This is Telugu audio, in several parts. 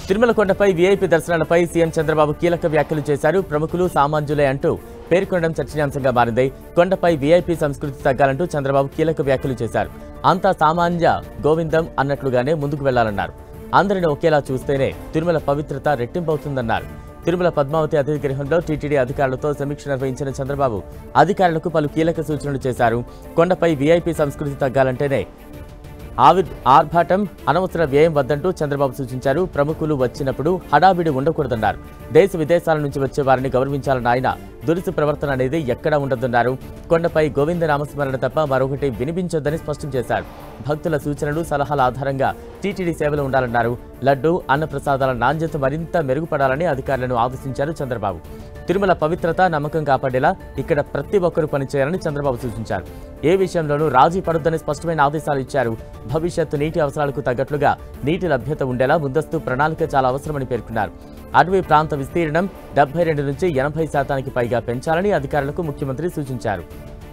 తిరుమల కొండపై వీఐపీ దర్శనాలపై సీఎం చంద్రబాబు కీలక వ్యాఖ్యలు చేశారు ప్రముఖులు సామాన్యులే అంటూ పేర్కొనడం చర్చనీయాంశంగా మారింది కొండపై వీఐపీ సంస్కృతి తగ్గాలంటూ చంద్రబాబు కీలక వ్యాఖ్యలు చేశారు అంతా సామాన్య గోవిందం అన్నట్లుగానే ముందుకు వెళ్లాలన్నారు అందరిని ఒకేలా చూస్తేనే తిరుమల పవిత్రత రెట్టింపవుతుందన్నారు తిరుమల పద్మావతి అతిథి గృహంలో టీటీడీ అధికారులతో సమీక్ష నిర్వహించిన చంద్రబాబు అధికారులకు పలు కీలక సూచనలు చేశారు కొండపై వీఐపీ సంస్కృతి తగ్గాలంటేనే ఆవి ఆర్భాటం అనవసర వ్యయం వద్దంటూ చంద్రబాబు సూచించారు ప్రముఖులు వచ్చినప్పుడు హడావిడి ఉండకూడదన్నారు దేశ విదేశాల నుంచి వచ్చే వారిని గౌరవించాలన్న ఆయన దురుసు ప్రవర్తన అనేది ఎక్కడా ఉండదన్నారు కొండపై గోవింద నామస్మరణ తప్ప మరొకటి వినిపించొద్దని స్పష్టం చేశారు భక్తుల సూచనలు సలహాల ఆధారంగా టీటీడీ సేవలు ఉండాలన్నారు లడ్డు అన్నప్రసాదాల నాణ్యత మరింత మెరుగుపడాలని అధికారులను ఆదేశించారు చంద్రబాబు తిరుమల పవిత్రత నమ్మకం కాపాడేలా ఇక్కడ ప్రతి ఒక్కరూ పనిచేయాలని చంద్రబాబు సూచించారు ఏ విషయంలోనూ రాజీ పడొద్దని స్పష్టమైన ఆదేశాలు ఇచ్చారు భవిష్యత్తు నీటి అవసరాలకు తగ్గట్లుగా నీటి లభ్యత ఉండేలా ముందస్తు ప్రణాళిక చాలా అవసరమని పేర్కొన్నారు అటవీ ప్రాంత విస్తీర్ణం డెబ్బై రెండు నుంచి ఎనభై శాతానికి పైగా పెంచాలని అధికారులకు ముఖ్యమంత్రి సూచించారు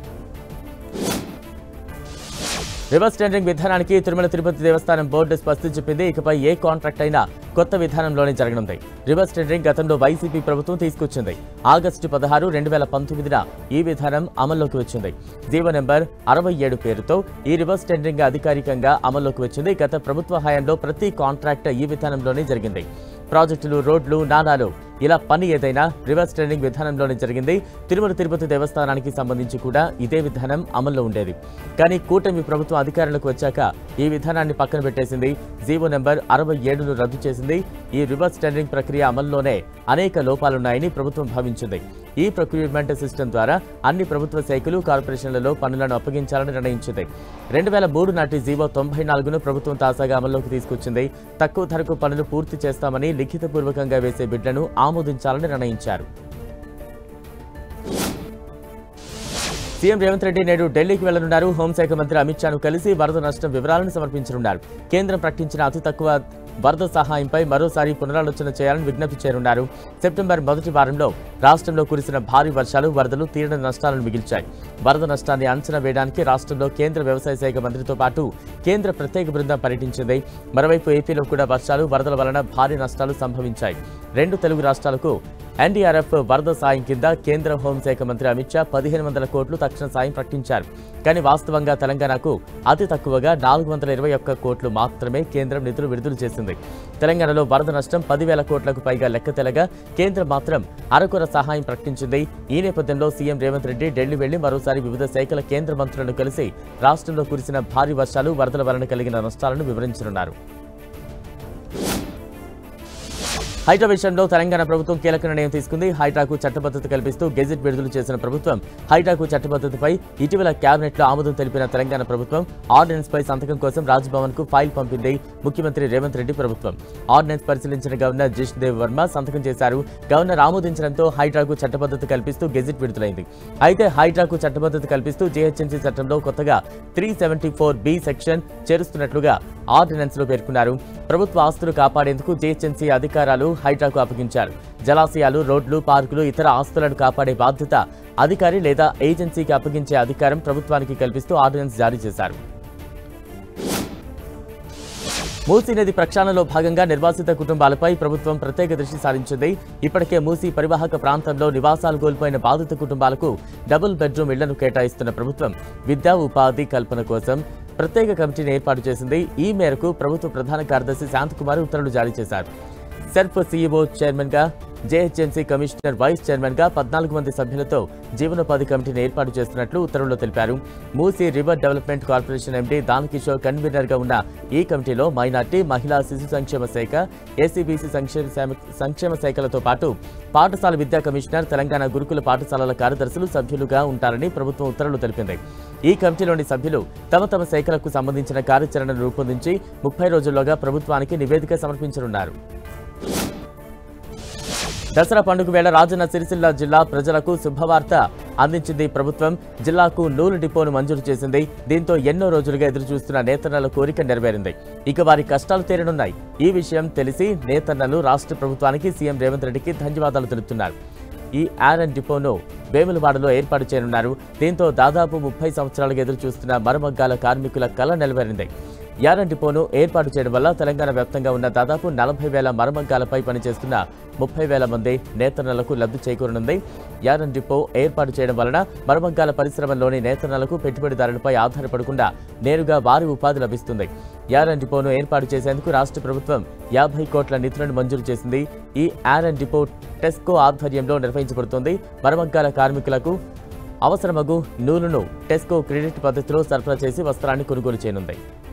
రివర్స్ టెండరింగ్ విధానానికి తిరుమల తిరుపతి దేవస్థానం బోర్డు స్పష్టం చెప్పింది ఇకపై ఏ కాంట్రాక్ట్ అయినా కొత్త విధానంలోనే జరగనుంది రివర్స్ టెండరింగ్ గతంలో వైసీపీ ప్రభుత్వం తీసుకొచ్చింది ఆగస్టు పదహారు రెండు వేల పంతొమ్మిదిన ఈ విధానం అమల్లోకి వచ్చింది జీవో నెంబర్ అరవై ఏడు పేరుతో ఈ రివర్స్ టెండరింగ్ అధికారికంగా అమల్లోకి వచ్చింది గత ప్రభుత్వ హయాంలో ప్రతి కాంట్రాక్ట్ ఈ విధానంలోనే జరిగింది ప్రాజెక్టులు రోడ్లు నాలాలు ఇలా పని ఏదైనా రివర్స్ టెండరింగ్ విధానంలోనే జరిగింది తిరుమల తిరుపతి దేవస్థానానికి సంబంధించి కూడా ఇదే విధానం అమల్లో ఉండేది కానీ కూటమి ప్రభుత్వం అధికారంలోకి వచ్చాక ఈ విధానాన్ని పక్కన పెట్టేసింది జీవో నెంబర్ అరవై ఏడును రద్దు చేసింది ఈ రివర్స్ టెండరింగ్ ప్రక్రియ అమల్లోనే అనేక లోపాలున్నాయని ప్రభుత్వం భావించింది ఈ ప్రొక్యూర్మెంట్ సిస్టమ్ ద్వారా అన్ని ప్రభుత్వ శాఖలు కార్పొరేషన్లలో పనులను అప్పగించాలని నిర్ణయించింది రెండు వేల మూడు నాటి జీవో తొంభై నాలుగును ప్రభుత్వం తాజాగా అమల్లోకి తీసుకొచ్చింది తక్కువ ధరకు పనులు పూర్తి చేస్తామని లిఖితపూర్వకంగా వేసే బిడ్లను ఆమోదించాలని నిర్ణయించారు సీఎం రేవంత్ రెడ్డి నేడు ఢిల్లీకి వెళ్లనున్నారు హోంశాఖ మంత్రి అమిత్ షాను కలిసి వరద నష్టం వివరాలను సమర్పించనున్నారు కేంద్రం ప్రకటించిన అతి తక్కువ వరద సహాయంపై మరోసారి పునరాలోచన చేయాలని విజ్ఞప్తి చేరున్నారు సెప్టెంబర్ మొదటి వారంలో రాష్ట్రంలో కురిసిన భారీ వర్షాలు వరదలు తీరని నష్టాలను మిగిల్చాయి వరద నష్టాన్ని అంచనా వేయడానికి రాష్ట్రంలో కేంద్ర వ్యవసాయ శాఖ మంత్రితో పాటు కేంద్ర ప్రత్యేక బృందం పర్యటించింది మరోవైపు ఏపీలో కూడా వర్షాలు వరదల వలన భారీ నష్టాలు సంభవించాయి రెండు తెలుగు రాష్ట్రాలకు ఎన్డీఆర్ఎఫ్ వరద సాయం కింద కేంద్ర హోంశాఖ మంత్రి అమిత్ షా పదిహేను వందల కోట్లు తక్షణ సాయం ప్రకటించారు కానీ వాస్తవంగా తెలంగాణకు అతి తక్కువగా నాలుగు వందల ఇరవై ఒక్క కోట్లు మాత్రమే కేంద్రం నిధులు విడుదల చేసింది తెలంగాణలో వరద నష్టం పదివేల కోట్లకు పైగా లెక్క తెలగా కేంద్రం మాత్రం అరకొర సహాయం ప్రకటించింది ఈ నేపథ్యంలో సీఎం రేవంత్ రెడ్డి ఢిల్లీ వెళ్లి మరోసారి వివిధ శాఖల కేంద్ర మంత్రులను కలిసి రాష్ట్రంలో కురిసిన భారీ వర్షాలు వరదల వలన కలిగిన నష్టాలను వివరించనున్నారు హైడ్రా విషయంలో తెలంగాణ ప్రభుత్వం కీలక నిర్ణయం తీసుకుంది హైడ్రాకు చట్టబద్ధత కల్పిస్తూ గెజిట్ విడుదల చేసిన ప్రభుత్వం హైడ్రాకు చట్టబద్ధతపై ఇటీవల కేబినెట్ లో ఆమోదం తెలిపిన తెలంగాణ ప్రభుత్వం ఆర్డినెన్స్ పై సంతకం కోసం రాజ్భవన్ కు ఫైల్ పంపింది ముఖ్యమంత్రి రేవంత్ రెడ్డి ప్రభుత్వం ఆర్డినెన్స్ పరిశీలించిన గవర్నర్ జిష్దేవ్ వర్మ సంతకం చేశారు గవర్నర్ ఆమోదించడంతో హైడ్రాకు చట్టబద్ధత కల్పిస్తూ గెజిట్ విడుదలైంది అయితే హైడ్రాకు చట్టబద్ధత కల్పిస్తూ జీహెచ్ఎంసీ చట్టంలో కొత్తగా three seventy four B section చేరుస్తున్నట్లుగా ఆర్డినెన్స్ లో పేర్కొన్నారు ప్రభుత్వ ఆస్తులు కాపాడేందుకు జీహెచ్ఎంసీ అధికారాలు హైడ్రాకు అప్పగించారు జలాశయాలు రోడ్లు పార్కులు ఇతర ఆస్తులను కాపాడే బాధ్యత అధికారి లేదా ఏజెన్సీకి అప్పగించే అధికారం ప్రభుత్వానికి కల్పిస్తూ ఆర్డినెన్స్ జారీ చేశారు మూసీ నది ప్రక్షాళనలో భాగంగా నిర్వాసిత కుటుంబాలపై ప్రభుత్వం ప్రత్యేక దృష్టి సారించింది ఇప్పటికే మూసీ పరివాహక ప్రాంతంలో నివాసాలు కోల్పోయిన బాధిత కుటుంబాలకు డబుల్ బెడ్రూమ్ ఇళ్లను కేటాయిస్తున్న ప్రభుత్వం విద్యా ఉపాధి కల్పన కోసం ప్రత్యేక కమిటీని ఏర్పాటు చేసింది ఈ మేరకు ప్రభుత్వ ప్రధాన కార్యదర్శి శాంతకుమార్ ఉత్తర్వులు జారీ చేశారు సెర్ఫ్ సీఈఓ చైర్మన్ గా జేహెచ్ఎంసీ కమిషనర్ వైస్ చైర్మన్ గా పద్నాలుగు మంది సభ్యులతో జీవనోపాధి కమిటీని ఏర్పాటు చేస్తున్నట్లు ఉత్తర్వుల్లో తెలిపారు Musi river development corporation MD Dana Kishore convener గా ఉన్న ఈ కమిటీలో మైనార్టీ మహిళా శిశు సంక్షేమ శాఖ ఏసీబీసీ సంక్షేమ శామ- సంక్షేమ శాఖలతో పాటు పాఠశాల విద్యా కమిషనర్ తెలంగాణ గురుకుల పాఠశాలల కార్యదర్శులు సభ్యులుగా ఉంటారని ప్రభుత్వం ఉత్తర్వులు తెలిపింది ఈ కమిటీలోని సభ్యులు తమ తమ శాఖలకు సంబంధించిన కార్యాచరణను రూపొందించి ముప్పై రోజుల్లోగా ప్రభుత్వానికి నివేదిక సమర్పించనున్నారు దసరా పండుగ వేళ రాజన్న సిరిసిల్ల జిల్లా ప్రజలకు శుభవార్త అందించింది ప్రభుత్వం జిల్లాకు నూలు డిపోను మంజూరు చేసింది దీంతో ఎన్నో రోజులుగా ఎదురుచూస్తున్న నేతన్నల కోరిక నెరవేరింది ఇక వారి కష్టాలు తీరనున్నాయి ఈ విషయం తెలిసి నేతన్నలు రాష్ట్ర ప్రభుత్వానికి సీఎం రేవంత్ రెడ్డికి ధన్యవాదాలు తెలుపుతున్నారు ఈ ఐరన్ డిపోను వేములవాడలో ఏర్పాటు చేయనున్నారు దీంతో దాదాపు ముప్పై సంవత్సరాలుగా ఎదురు చూస్తున్న మరమగ్గాల కార్మికుల కళ నెరవేరింది యారన్ డిపోను ఏర్పాటు చేయడం వల్ల తెలంగాణ వ్యాప్తంగా ఉన్న దాదాపు నలభై వేల మరమగ్గాలపై పనిచేస్తున్న ముప్పై వేల మంది నేతన్నలకు లబ్ధి చేకూరనుంది యారన్ డిపో ఏర్పాటు చేయడం వలన మరమగ్గాల పరిశ్రమలోని నేతన్నలకు పెట్టుబడిదారులపై ఆధారపడకుండా నేరుగా వారి ఉపాధి లభిస్తుంది యారన్ డిపోను ఏర్పాటు చేసేందుకు రాష్ట్ర ప్రభుత్వం యాభై కోట్ల నిధులను మంజూరు చేసింది ఈ యారన్ డిపో టెస్కో ఆధ్వర్యంలో నిర్వహించబడుతుంది మరమగ్గాల కార్మికులకు అవసరమగు నూలును టెస్కో క్రెడిట్ పద్ధతిలో సరఫరా చేసి వస్త్రాన్ని కొనుగోలు చేయనుంది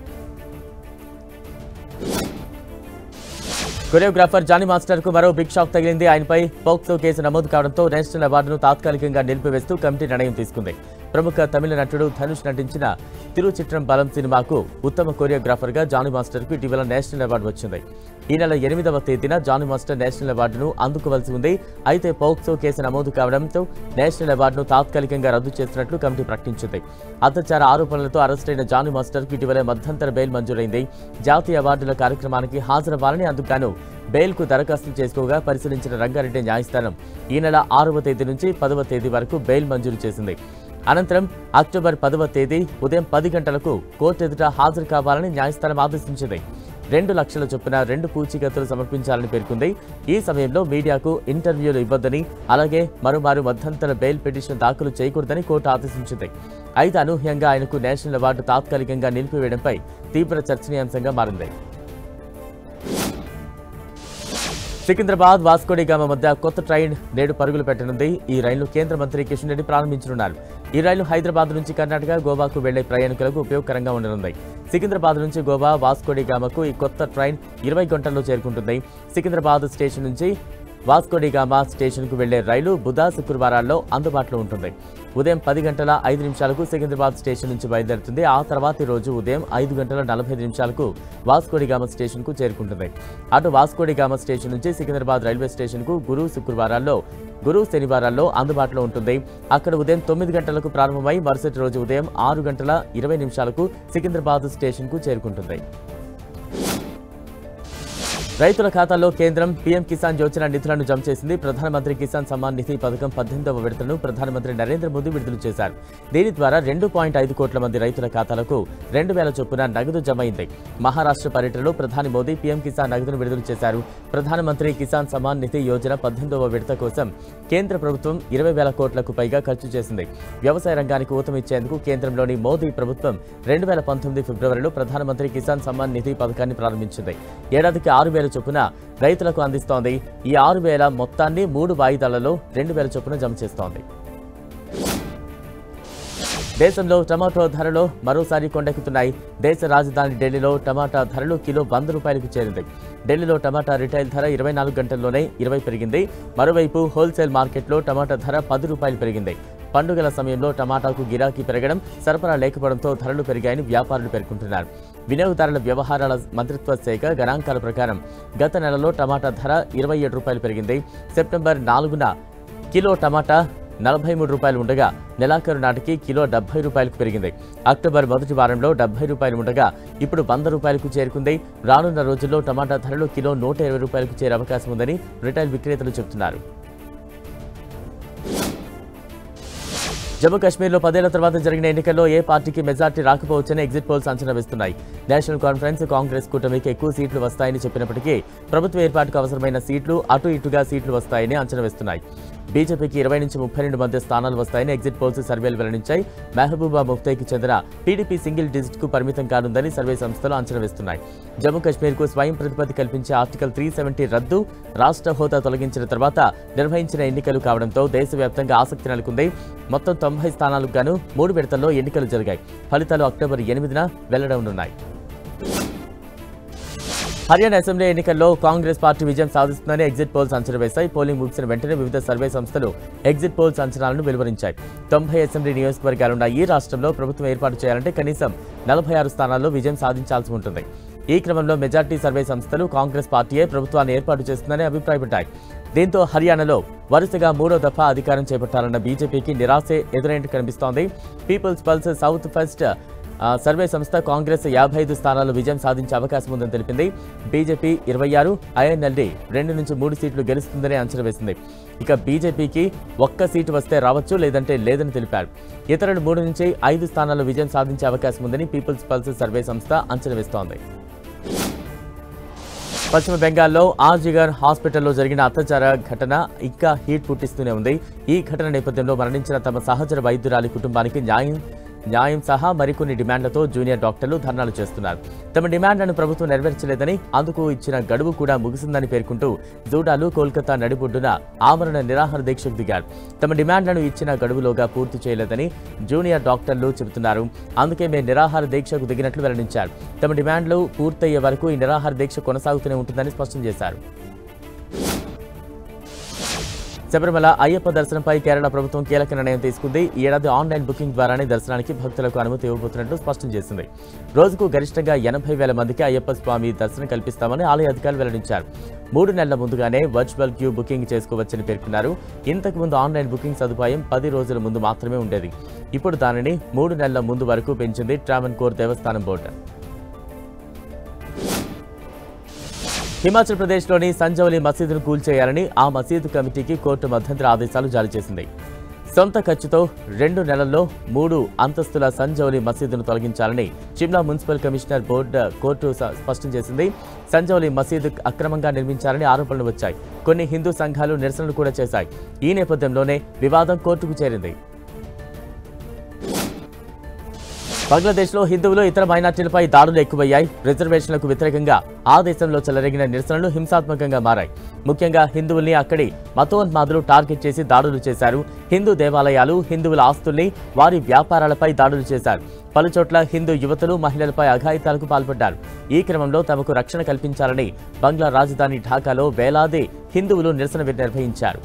కొరియోగ్రాఫర్ జానీ మాస్టర్ కు మరో బిగ్ షాక్ తగిలింది ఆయనపై పోక్సో కేసు నమోదు కావడంతో నేషనల్ అవార్డును తాత్కాలికంగా నిలిపివేస్తూ కమిటీ నిర్ణయం తీసుకుంది ప్రముఖ తమిళ నటుడు ధనుష్ నటించిన తిరుచిత్రం బలం సినిమాకు ఉత్తమ కొరియోగ్రాఫర్గా జానీ మాస్టర్ కు ఇటీవల నేషనల్ అవార్డు వచ్చింది ఈ నెల ఎనిమిదవ తేదీన జానీ మాస్టర్ నేషనల్ అవార్డును అందుకోవాల్సి ఉంది అయితే పోక్సో కేసు నమోదు కావడంతో నేషనల్ అవార్డును తాత్కాలికంగా రద్దు చేస్తున్నట్లు కమిటీ ప్రకటించింది అత్యాచార ఆరోపణలతో అరెస్టైన జానీ మాస్టర్ కు ఇటీవలే మధ్యంతర బెయిల్ మంజూరైంది జాతీయ అవార్డుల కార్యక్రమానికి హాజరవ్వాలని అందుకు బెయిల్కు దరఖాస్తు చేసుకోగా పరిశీలించిన రంగారెడ్డి న్యాయస్థానం ఈ నెల ఆరవ తేదీ నుంచి పదవ తేదీ వరకు బెయిల్ మంజూరు చేసింది అనంతరం అక్టోబర్ పదవ తేదీ ఉదయం పది గంటలకు కోర్టు ఎదుట హాజరు కావాలని న్యాయస్థానం ఆదేశించింది రెండు లక్షల చొప్పున రెండు పూచీకత్తులు సమర్పించాలని పేర్కొంది ఈ సమయంలో మీడియాకు ఇంటర్వ్యూలు ఇవ్వద్దని అలాగే మరోమారు మధ్యంతర బెయిల్ పిటిషన్ దాఖలు చేయకూడదని కోర్టు ఆదేశించింది అయితే అనూహ్యంగా ఆయనకు నేషనల్ అవార్డు తాత్కాలికంగా నిలిపివేయడంపై తీవ్ర చర్చనీయాంశంగా మారింది సికింద్రాబాద్ వాస్కోడిగామ మధ్య కొత్త ట్రైన్ నేడు పరుగులు పెట్టనుంది ఈ రైలు కేంద్ర మంత్రి కిషన్ రెడ్డి ప్రారంభించనున్నారు ఈ రైలు హైదరాబాద్ నుంచి కర్ణాటక గోవాకు వెళ్లే ప్రయాణికులకు ఉపయోగకరంగా ఉండనుంది సికింద్రాబాద్ నుంచి గోవా వాస్కోడిగామకు ఈ కొత్త ట్రైన్ ఇరవై గంటల్లో చేరుకుంటుంది సికింద్రాబాద్ స్టేషన్ నుంచి వాస్కోడిగామా స్టేషన్కు వెళ్లే రైలు బుధ శుక్రవారాల్లో అందుబాటులో ఉంటుంది ఉదయం పది గంటల ఐదు నిమిషాలకు సికింద్రాబాద్ స్టేషన్ నుంచి బయలుదేరుతుంది ఆ తర్వాతి రోజు ఉదయం ఐదు గంటల నలభై ఐదు నిమిషాలకు వాస్కోడిగామ స్టేషన్కు చేరుకుంటుంది అటు వాస్కోడిగామ స్టేషన్ నుంచి సికింద్రాబాద్ రైల్వే స్టేషన్కు గురు శుక్రవారాల్లో గురు శనివారాల్లో అందుబాటులో ఉంటుంది అక్కడ ఉదయం తొమ్మిది గంటలకు ప్రారంభమై మరుసటి రోజు ఉదయం ఆరు గంటల ఇరవై నిమిషాలకు సికింద్రాబాద్ స్టేషన్కు చేరుకుంటుంది రైతుల ఖాతాల్లో కేంద్రం పీఎం కిసాన్ యోజన నిధులను జమ చేసింది ప్రధానమంత్రి కిసాన్ సమ్మాన్ నిధి పథకం పద్దెనిమిదవ విడతను ప్రధానమంత్రి నరేంద్ర మోదీ విడుదల చేశారు దీని ద్వారా రెండు పాయింట్ ఐదు కోట్ల మంది రైతుల ఖాతాలకు రెండు వేల చొప్పున నగదు జమ అయింది మహారాష్ట్ర పర్యటనలో ప్రధాని మోదీ పీఎం కిసాన్ నగదును విడుదల చేశారు ప్రధానమంత్రి కిసాన్ సమ్మాన్ నిధి యోజన పద్దెనిమిదవ విడత కోసం కేంద్ర ప్రభుత్వం ఇరవై వేల కోట్లకు పైగా ఖర్చు చేసింది వ్యవసాయ రంగానికి ఊతమిచ్చేందుకు కేంద్రంలోని మోదీ ప్రభుత్వం రెండు వేల పంతొమ్మిది ఫిబ్రవరిలో ప్రధానమంత్రి కిసాన్ సమ్మాన్ నిధి పథకాన్ని ప్రారంభించింది ఏడాదికి ఆరు వేల చొప్పున రైతులకు అందిస్తోంది ఈ ఆరు వేల మొత్తాన్ని మూడు వాయిదాలలో రెండు వేల చొప్పున జమ చేస్తోంది దేశంలో టమాటో ధరలు మరోసారి కొండెక్కుతున్నాయి దేశ రాజధాని ఢిల్లీలో టమాటా ధరలు కిలో వంద రూపాయలకు చేరింది ఢిల్లీలో టమాటా రిటైల్ ధర ఇరవై నాలుగు గంటల్లోనే ఇరవై పెరిగింది మరోవైపు హోల్సేల్ మార్కెట్లో టమాటా ధర పది రూపాయలు పెరిగింది పండుగల సమయంలో టమాటాకు గిరాకీ పెరగడం సరఫరా లేకపోవడంతో ధరలు పెరిగాయని వ్యాపారులు పేర్కొంటున్నారు వినియోగదారుల వ్యవహారాల మంత్రిత్వ శాఖ గణాంకాల ప్రకారం గత నెలలో టమాటా ధర ఇరవై ఏడు రూపాయలు పెరిగింది సెప్టెంబర్ నాలుగున కిలో టమాటా నలభై మూడు రూపాయలు ఉండగా నెలాఖరు నాటికి కిలో డెబ్బై రూపాయలకు పెరిగింది అక్టోబర్ మొదటి వారంలో డెబ్బై రూపాయలు ఉండగా ఇప్పుడు వంద రూపాయలకు చేరుకుంది రానున్న రోజుల్లో టమాటా ధరలు కిలో నూట ఇరవై రూపాయలకు చేరే అవకాశం ఉందని రిటైల్ విక్రేతలు చెబుతున్నారు జమ్మూ కాశ్మీర్లో పదేళ్ల తర్వాత జరిగిన ఎన్నికల్లో ఏ పార్టీకి మెజార్టీ రాకపోవచ్చని ఎగ్జిట్ పోల్స్ అంచనా వేస్తున్నాయి నేషనల్ కాన్ఫరెన్స్ కాంగ్రెస్ కూటమికి ఎక్కువ సీట్లు వస్తాయని చెప్పినప్పటికీ ప్రభుత్వ ఏర్పాటుకు అవసరమైన సీట్లు అటు ఇటుగా సీట్లు వస్తాయని అంచనా వేస్తున్నాయి బీజేపీకి ఇరవై నుంచి ముప్పై రెండు మధ్య స్థానాలు వస్తాయని ఎగ్జిట్ పోల్స్ సర్వేలు వెల్లడించాయి మెహబూబా ముఫ్తీకి చెందిన టీడీపీ సింగిల్ డిజిట్ కు పరిమితం కానుందని సర్వే సంస్థలు అంచనా వేస్తున్నాయి జమ్మూ కాశ్మీర్కు స్వయం ప్రతిపత్తి కల్పించే ఆర్టికల్ త్రీ సెవెంటీ రద్దు రాష్ట్ర హోదా తొలగించిన తర్వాత నిర్వహించిన ఎన్నికలు కావడంతో దేశవ్యాప్తంగా ఆసక్తి నెలకొంది మొత్తం తొంభై స్థానాలకు గాను మూడు విడతల్లో ఎన్నికలు జరిగాయి ఫలితాలు అక్టోబర్ ఎనిమిదిన వెల్లడనున్నాయి హర్యానా అసెంబ్లీ ఎన్నికల్లో కాంగ్రెస్ పార్టీ విజయం సాధిస్తుందని ఎగ్జిట్ పోల్స్ అంచనా వేశాయి పోలింగ్ ముగిసిన వెంటనే వివిధ సర్వే సంస్థలు ఎగ్జిట్ పోల్స్ అంచనాలను వెలువరించాయి తొంభై అసెంబ్లీ నియోజకవర్గాలున్న ఈ రాష్ట్రంలో ప్రభుత్వం ఏర్పాటు చేయాలంటే కనీసం నలభై ఆరు స్థానాల్లో విజయం సాధించాల్సి ఉంటుంది ఈ క్రమంలో మెజార్టీ సర్వే సంస్థలు కాంగ్రెస్ పార్టీయే ప్రభుత్వాన్ని ఏర్పాటు చేస్తుందని అభిప్రాయపడ్డాయి దీంతో హర్యానాలో వరుసగా మూడో దఫా అధికారం చేపట్టాలన్న బీజేపీకి నిరాశే ఎదురైనట్టు కనిపిస్తోంది పీపుల్స్ పల్స్ సౌత్ ఫస్ట్ ఆ, సర్వే సంస్థ కాంగ్రెస్ యాభై ఐదు స్థానాలు విజయం సాధించే అవకాశం ఉందని తెలిపింది బీజేపీ ఇరవై ఆరు ఐఎన్ఎల్డీ రెండు నుంచి మూడు సీట్లు గెలుస్తుందని అంచనా వేసింది ఇక బీజేపీకి ఒక్క సీటు వస్తే రావచ్చు లేదంటే లేదని తెలిపారు ఇతరులు మూడు నుంచి ఐదు స్థానాల్లో విజయం సాధించే అవకాశం ఉందని పీపుల్స్ పల్స్ సర్వే సంస్థ అంచనా వేస్తోంది పశ్చిమ బెంగాల్లో ఆర్జిగర్ హాస్పిటల్లో జరిగిన అత్యాచార ఘటన ఇంకా హీట్ పుట్టిస్తూనే ఉంది ఈ ఘటన నేపథ్యంలో మరణించిన తమ సహచర వైద్యురాలి కుటుంబానికి న్యాయం న్యాయం సహా మరికొన్ని డిమాండ్లతో జూనియర్ డాక్టర్లు ధర్నాలు చేస్తున్నారు తమ డిమాండ్లను ప్రభుత్వం నెరవేర్చలేదని అందుకు ఇచ్చిన గడువు కూడా ముగిసిందని పేర్కొంటూ జూడాలు కోల్కతా నడిబొడ్డున ఆమరణ నిరాహార దీక్షకు దిగారు తమ డిమాండ్లను ఇచ్చిన గడువులోగా పూర్తి చేయలేదని జూనియర్ డాక్టర్లు చెబుతున్నారు అందుకే మేము నిరాహార దీక్షకు దిగినట్లు వెల్లడించారు తమ డిమాండ్లు పూర్తయ్యే వరకు ఈ నిరాహార దీక్ష కొనసాగుతూనే ఉంటుందని స్పష్టం చేశారు శబరిమల అయ్యప్ప దర్శనంపై కేరళ ప్రభుత్వం కీలక నిర్ణయం తీసుకుంది ఈ ఏడాది ఆన్లైన్ బుకింగ్ ద్వారానే దర్శనానికి భక్తులకు అనుమతి ఇవ్వబోతున్నట్లు స్పష్టం చేసింది రోజుకు గరిష్టంగా ఎనభై వేల మందికి అయ్యప్ప స్వామి దర్శనం కల్పిస్తామని ఆలయ అధికారులు వెల్లడించారు మూడు నెలల ముందుగానే వర్చువల్ క్యూ బుకింగ్ చేసుకోవచ్చని పేర్కొన్నారు ఇంతకు ముందు ఆన్లైన్ బుకింగ్ సదుపాయం పది రోజుల ముందు మాత్రమే ఉండేది ఇప్పుడు దానిని మూడు నెలల ముందు వరకు పెంచింది ట్రావెన్కోర్ దేవస్థానం బోర్డు హిమాచల్ ప్రదేశ్లోని సంజౌలి మసీదును కూల్చేయాలని ఆ మసీదు కమిటీకి కోర్టు మధ్యంతర ఆదేశాలు జారీ చేసింది సొంత ఖర్చుతో రెండు నెలల్లో మూడు అంతస్తుల సంజౌలి మసీదును తొలగించాలని Shimla municipal commissioner board court స- స్పష్టం చేసింది సంజౌలి మసీదు అక్రమంగా నిర్మించారని ఆరోపణలు వచ్చాయి కొన్ని హిందూ సంఘాలు నిరసనలు కూడా చేశాయి ఈ నేపథ్యంలోనే వివాదం కోర్టుకు చేరింది బంగ్లాదేశ్లో హిందువులు ఇతర మైనార్టీలపై దాడులు ఎక్కువయ్యాయి రిజర్వేషన్లకు వ్యతిరేకంగా ఆ దేశంలో చెలరేగిన నిరసనలు హింసాత్మకంగా మారాయి ముఖ్యంగా హిందువుల్ని అక్కడి మతోన్మాదులు టార్గెట్ చేసి దాడులు చేశారు హిందూ దేవాలయాలు హిందువుల ఆస్తుల్ని వారి వ్యాపారాలపై దాడులు చేశారు పలుచోట్ల హిందూ యువతులు మహిళలపై అఘాయితాలకు పాల్పడ్డారు ఈ క్రమంలో తమకు రక్షణ కల్పించాలని బంగ్లా రాజధాని ఢాకాలో వేలాది హిందువులు నిరసన నిర్వహించారు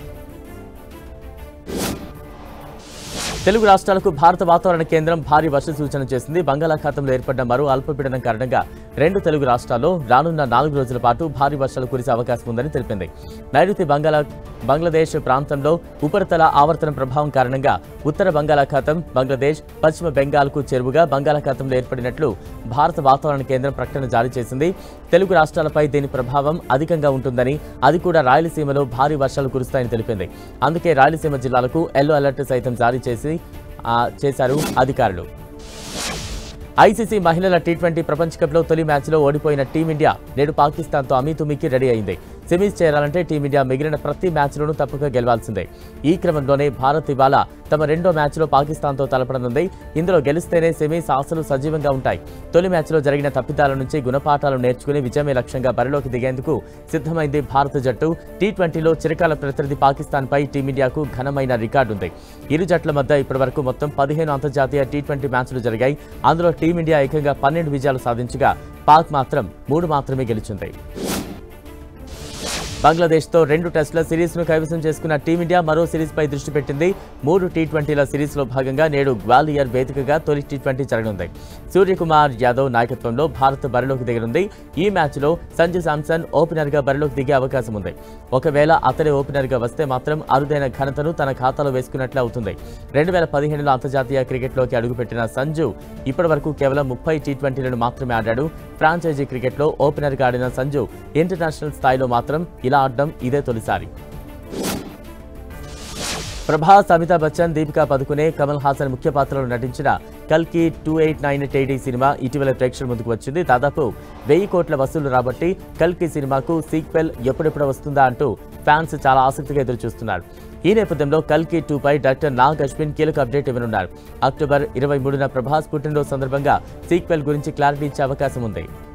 తెలుగు రాష్ట్రాలకు భారత వాతావరణ కేంద్రం భారీ వర్ష సూచన చేసింది బంగాళాఖాతంలో ఏర్పడ్డ మరో అల్పపీడనం కారణంగా రెండు తెలుగు రాష్ట్రాల్లో రానున్న నాలుగు రోజుల పాటు భారీ వర్షాలు కురిసే అవకాశం ఉందని తెలిపింది నైరుతి బంగాళా బంగ్లాదేశ్ ప్రాంతంలో ఉపరితల ఆవర్తనం ప్రభావం కారణంగా ఉత్తర బంగాళాఖాతం బంగ్లాదేశ్ పశ్చిమ బెంగాల్కు చెరువుగా బంగాళాఖాతంలో ఏర్పడినట్లు భారత వాతావరణ కేంద్రం ప్రకటన జారీ చేసింది తెలుగు రాష్ట్రాలపై దీని ప్రభావం అధికంగా ఉంటుందని అది కూడా రాయలసీమలో భారీ వర్షాలు కురుస్తాయని తెలిపింది అందుకే రాయలసీమ జిల్లాలకు ఎల్లో అలర్ట్ సైతం జారీ చేసి ఆ, చేశారు అధికారులు ఐసీసీ మహిళల టీ ట్వంటీ ప్రపంచ కప్లో తొలి మ్యాచ్లో ఓడిపోయిన టీమిండియా నేడు పాకిస్తాన్తో అమీతుమీకి రెడీ అయింది సెమీస్ చేరాలంటే టీమిండియా మిగిలిన ప్రతి మ్యాచ్లోనూ తప్పక గెలవాల్సిందే ఈ క్రమంలోనే భారత్ ఇవాళ తమ రెండో మ్యాచ్లో పాకిస్తాన్తో తలపడనుంది ఇందులో గెలిస్తేనే సెమీస్ ఆశలు సజీవంగా ఉంటాయి తొలి మ్యాచ్లో జరిగిన తప్పిదాల నుంచి గుణపాఠాలు నేర్చుకుని విజయమే లక్ష్యంగా బరిలోకి దిగేందుకు సిద్ధమైంది భారత జట్టు టీ ట్వంటీలో చిరకాల ప్రతినిధి పాకిస్తాన్పై టీమిండియాకు ఘనమైన రికార్డు ఉంది ఇరు జట్ల మధ్య ఇప్పటివరకు మొత్తం పదిహేను అంతర్జాతీయ టీ ట్వంటీ మ్యాచ్లు జరిగాయి అందులో టీమిండియా ఏకంగా పన్నెండు విజయాలు సాధించగా పాక్ మాత్రం మూడు మాత్రమే గెలిచింది బంగ్లాదేశ్తో రెండు టెస్టుల సిరీస్ను కైవసం చేసుకున్న టీమిండియా మరో సిరీస్పై దృష్టి పెట్టింది మూడు టీ ట్వంటీల సిరీస్లో భాగంగా నేడు గ్వాలియర్ వేదికగా తొలి టీ ట్వంటీ జరగనుంది సూర్యకుమార్ యాదవ్ నాయకత్వంలో భారత్ బరిలోకి దిగనుంది ఈ మ్యాచ్లో సంజు శాంసన్ ఓపెనర్గా బరిలోకి దిగే అవకాశం ఉంది ఒకవేళ అతడే ఓపెనర్గా వస్తే మాత్రం అరుదైన ఘనతను తన ఖాతాలో వేసుకున్నట్లే అవుతుంది రెండు వేల పదిహేనులో అంతర్జాతీయ క్రికెట్లోకి అడుగుపెట్టిన సంజు ఇప్పటివరకు కేవలం ముప్పై టీ ట్వంటీలను మాత్రమే ఆడాడు ఫ్రాంచైజీ క్రికెట్లో ఓపెనర్గా ఆడిన సంజు ఇంటర్నేషనల్ స్థాయిలో మాత్రం ఇలా ఆడడం ఇదే తొలిసారి ప్రభాస్ అమితాబ్ బచ్చన్ దీపికా పదుకునే కమల్ హాసన్ ముఖ్య పాత్రలో నటించిన కల్కి two eight nine eighty cinema ఇటీవల ప్రేక్షకుల ముందుకు వచ్చింది దాదాపు వెయ్యి కోట్ల వసూలు రాబట్టి కల్కి సినిమాకు సీక్వెల్ ఎప్పుడెప్పుడు వస్తుందా అంటూ ఫ్యాన్స్ చాలా ఆసక్తిగా ఎదురు చూస్తున్నారు ఈ నేపథ్యంలో కల్కి టూ పై డాక్టర్ నాగ్ అశ్విన్ కీలక అప్డేట్ ఇవ్వనున్నారు అక్టోబర్ ఇరవై మూడున ప్రభాస్ పుట్టినరోజు సందర్భంగా సీక్వెల్ గురించి క్లారిటీ ఇచ్చే అవకాశం ఉంది